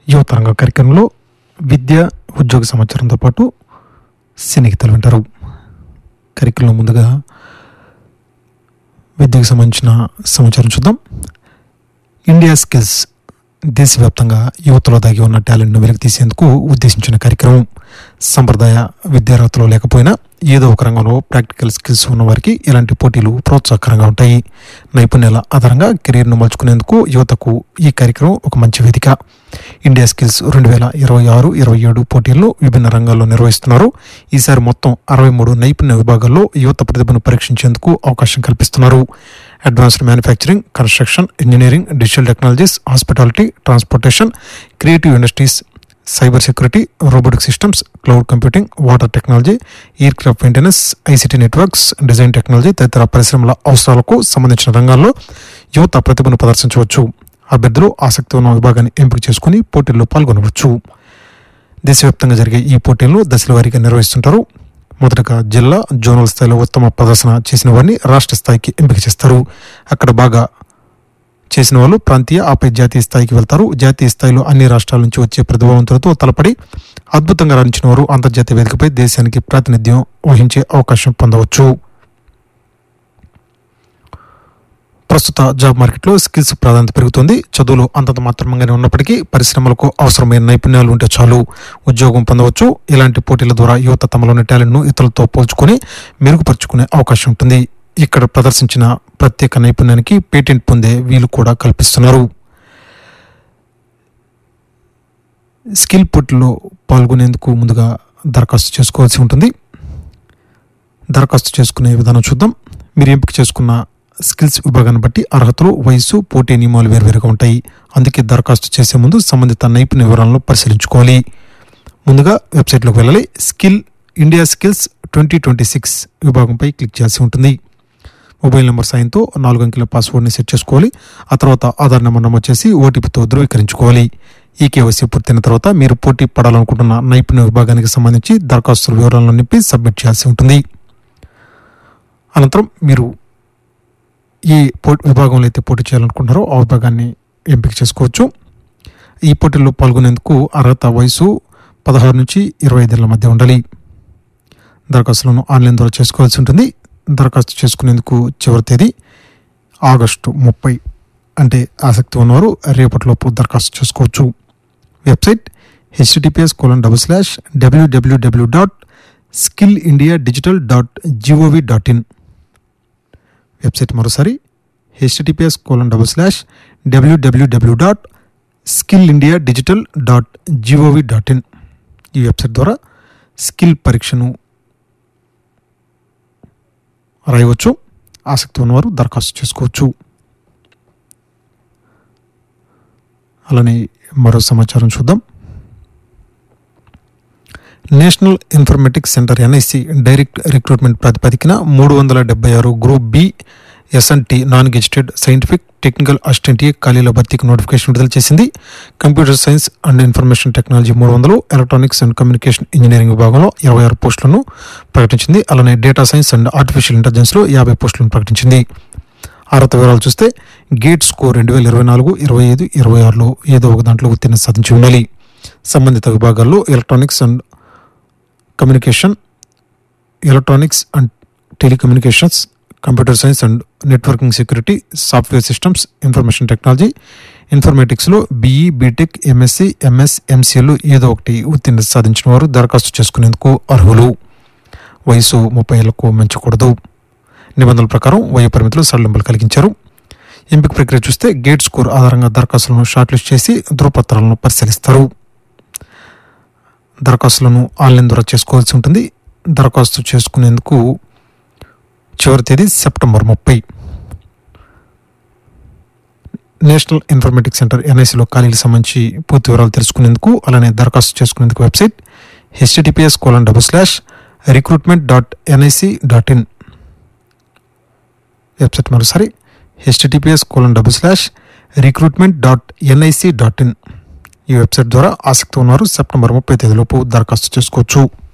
యువతరంగ కార్యక్రమంలో విద్య ఉద్యోగ సమాచారంతో పాటు సినీగీతలు వింటారు కార్యక్రమంలో ముందుగా విద్యకు సంబంధించిన సమాచారం చూద్దాం ఇండియా స్కిల్స్ దేశవ్యాప్తంగా యువతలో దాగి ఉన్న టాలెంట్ను వెలికి తీసేందుకు ఉద్దేశించిన కార్యక్రమం సంప్రదాయ విద్యార్హతలో లేకపోయినా ఏదో ఒక రంగంలో ప్రాక్టికల్ స్కిల్స్ ఉన్న వారికి ఇలాంటి పోటీలు ప్రోత్సాహకరంగా ఉంటాయి నైపుణ్యాల ఆధారంగా కెరీర్ను మలుచుకునేందుకు యువతకు ఈ కార్యక్రమం ఒక మంచి వేదిక ఇండియా స్కిల్స్ రెండు వేల ఇరవై ఆరు ఇరవై ఏడు పోటీలను విభిన్న రంగాల్లో నిర్వహిస్తున్నారు ఈసారి మొత్తం అరవై మూడు నైపుణ్య విభాగాల్లో యువత ప్రతిభను పరీక్షించేందుకు అవకాశం కల్పిస్తున్నారు advanced manufacturing construction engineering digital technologies hospitality transportation creative industries cyber security robotic systems cloud computing water technology aircraft maintenance ICT networks design technology తదితర పరిశ్రమల అవసరాలకు సంబంధించిన రంగాల్లో యువత ప్రతిభను ప్రదర్శించవచ్చు అభ్యర్థులు ఆసక్తి ఉన్న విభాగాన్ని ఎంపిక చేసుకుని పోటీల్లో పాల్గొనవచ్చు దేశవ్యాప్తంగా జరిగే ఈ పోటీలను దశల వారీగా నిర్వహిస్తుంటారు మొదటగా జిల్లా జోనల్ స్థాయిలో ఉత్తమ ప్రదర్శన చేసిన వారిని రాష్ట్ర స్థాయికి ఎంపిక చేస్తారు అక్కడ బాగా చేసిన వాళ్ళు ప్రాంతీయ ఆపై జాతీయ స్థాయికి వెళ్తారు జాతీయ స్థాయిలో అన్ని రాష్ట్రాల నుంచి వచ్చే ప్రతిభావంతులతో తలపడి అద్భుతంగా రాణించిన వారు అంతర్జాతీయ వేదికపై దేశానికి ప్రాతినిధ్యం వహించే అవకాశం పొందవచ్చు ప్రస్తుత జాబ్ మార్కెట్లో స్కిల్స్ ప్రాధాన్యత పెరుగుతుంది చదువులు అంతంత మాత్రమంగానే ఉన్నప్పటికీ పరిశ్రమలకు అవసరమైన నైపుణ్యాలు ఉంటే చాలు ఉద్యోగం పొందవచ్చు ఇలాంటి పోటీల ద్వారా యువత తమలోని టాలెంట్ను ఇతరులతో పోల్చుకొని మెరుగుపరుచుకునే అవకాశం ఉంటుంది ఇక్కడ ప్రదర్శించిన ప్రత్యేక నైపుణ్యానికి పేటెంట్ పొందే వీలు కూడా కల్పిస్తున్నారు స్కిల్ పోటీలో పాల్గొనేందుకు ముందుగా దరఖాస్తు చేసుకోవాల్సి ఉంటుంది దరఖాస్తు చేసుకునే విధానం చూద్దాం మీరు ఎంపిక చేసుకున్న స్కిల్స్ విభాగాన్ని బట్టి అర్హతలు వయసు పోటీ నియమాలు వేరువేరుగా ఉంటాయి అందుకే దరఖాస్తు చేసే ముందు సంబంధిత నైపుణ్య వివరాలను పరిశీలించుకోవాలి ముందుగా వెబ్సైట్లోకి వెళ్ళాలి skill India skills twenty twenty six విభాగంపై క్లిక్ చేయాల్సి ఉంటుంది మొబైల్ నెంబర్ సాయంతో నాలుగు అంకెల పాస్వర్డ్ని సెట్ చేసుకోవాలి ఆ తర్వాత ఆధార్ నెంబర్ నమోదు చేసి ఓటీపీతో ధృవీకరించుకోవాలి ఈ కేవైసీ పూర్తయిన తర్వాత మీరు పోటీ పడాలనుకుంటున్న నైపుణ్య విభాగానికి సంబంధించి దరఖాస్తుల వివరాలను నింపి సబ్మిట్ చేయాల్సి ఉంటుంది అనంతరం మీరు ఈ పో విభాగంలో అయితే పోటీ చేయాలనుకుంటున్నారో ఆ విభాగాన్ని ఎంపిక చేసుకోవచ్చు ఈ పోటీల్లో పాల్గొనేందుకు అర్హత వయసు పదహారు నుంచి ఇరవై ఐదేళ్ల మధ్య ఉండాలి దరఖాస్తులను ఆన్లైన్ ద్వారా చేసుకోవాల్సి ఉంటుంది దరఖాస్తు చేసుకునేందుకు చివరి తేదీ ఆగస్టు ముప్పై అంటే ఆసక్తి ఉన్నవారు రేపటిలోపు దరఖాస్తు చేసుకోవచ్చు website HTTPS colon double slash WWW dot skill India digital dot GOV dot in website మరోసారి HTTPS colon double slash WWW dot skill India digital dot GOV dot in ఈ వెబ్సైట్ ద్వారా స్కిల్ పరీక్షను రాయవచ్చు ఆసక్తి ఉన్నవారు దరఖాస్తు చేసుకోవచ్చు అలానే మరో సమాచారం చూద్దాం national informatics centre NIC direct recruitment ప్రాతిపదికన మూడు వందల డెబ్బై ఆరు group B SNT non gazetted scientific technical assistant A ఖాళీల భర్తీకి నోటిఫికేషన్ విడుదల చేసింది computer science and information technology మూడు వందలు ఎలక్ట్రానిక్స్ అండ్ కమ్యూనికేషన్ ఇంజనీరింగ్ విభాగంలో ఇరవై ఆరు పోస్టులను ప్రకటించింది అలానే డేటా సైన్స్ అండ్ ఆర్టిఫిషియల్ ఇంటెలిజెన్స్లో యాభై పోస్టులను ప్రకటించింది అర్హత వివరాలు చూస్తే గేట్ స్కోర్ రెండు వేల ఇరవై నాలుగు ఇరవై ఐదు ఇరవై ఆరులో ఏదో ఒక దాంట్లో ఉత్తీర్ణ సాధించి ఉండాలి సంబంధిత విభాగాల్లో electronics and communication electronics and telecommunications computer science and networking security software systems information technology ఇన్ఫర్మేటిక్స్లో బీఈ బీటెక్ ఎంఎస్సి ఎంఎస్ ఎంసీఏలు ఏదో ఒకటి ఉత్తీర్ణ సాధించిన వారు దరఖాస్తు చేసుకునేందుకు అర్హులు వయసు ముప్పై ఏళ్లకు మించకూడదు నిబంధనల ప్రకారం వయో పరిమితులు సడలింపులు కలిగించారు ఎంపిక ప్రక్రియ చూస్తే గేట్ స్కోర్ ఆధారంగా దరఖాస్తులను షార్ట్ లిస్ట్ చేసి ధృవపత్రాలను పరిశీలిస్తారు దరఖాస్తులను ఆన్లైన్ ద్వారా చేసుకోవాల్సి ఉంటుంది దరఖాస్తు చేసుకునేందుకు చివరి తేదీ సెప్టెంబర్ ముప్పై నేషనల్ ఇన్ఫర్మేటిక్స్ సెంటర్ ఎన్ఐసిలో ఖాళీలకు సంబంధించి పూర్తి వివరాలు తెలుసుకునేందుకు అలానే దరఖాస్తు చేసుకునేందుకు website HTTPS colon double slash recruitment dot NIC dot in website మరోసారి HTTPS colon double slash recruitment dot NIC dot in ఈ వెబ్సైట్ ద్వారా ఆసక్తి ఉన్నవారు సెప్టెంబర్ ముప్పై తేదీలోపు దరఖాస్తు చేసుకోవచ్చు